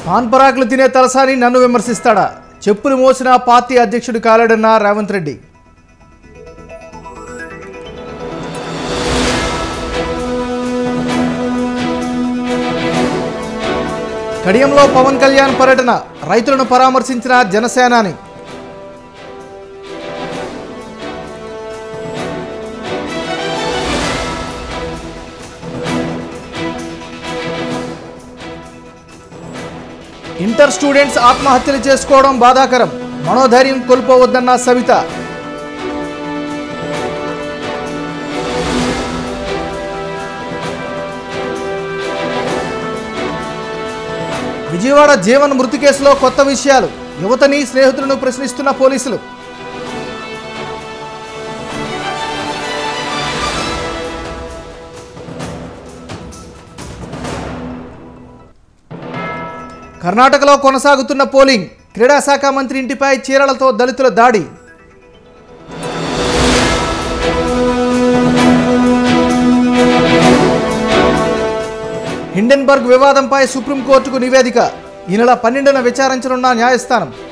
pan పరాకులు తినే తలసాని నన్ను విమర్శిస్తాడా చెప్పులు మోసిన పార్టీ అధ్యక్షుడు కాలేడన్న రేవంత్ రెడ్డి కడియంలో పవన్ కళ్యాణ్ పర్యటన రైతులను పరామర్శించిన జనసేనాని ఇంటర్ స్టూడెంట్స్ ఆత్మహత్యలు చేసుకోవడం బాధాకరం మనోధైర్యం కోల్పోవద్దన్న సవిత విజయవాడ జీవన్ మృతి కేసులో కొత్త విషయాలు యువతని స్నేహితులను ప్రశ్నిస్తున్న పోలీసులు కర్ణాటకలో కొనసాగుతున్న పోలింగ్ క్రీడా శాఖ మంత్రి ఇంటిపై చీరలతో దళితుల దాడి హిండెన్బర్గ్ వివాదంపై సుప్రీంకోర్టుకు నివేదిక ఈ నెల పన్నెండున విచారించనున్న న్యాయస్థానం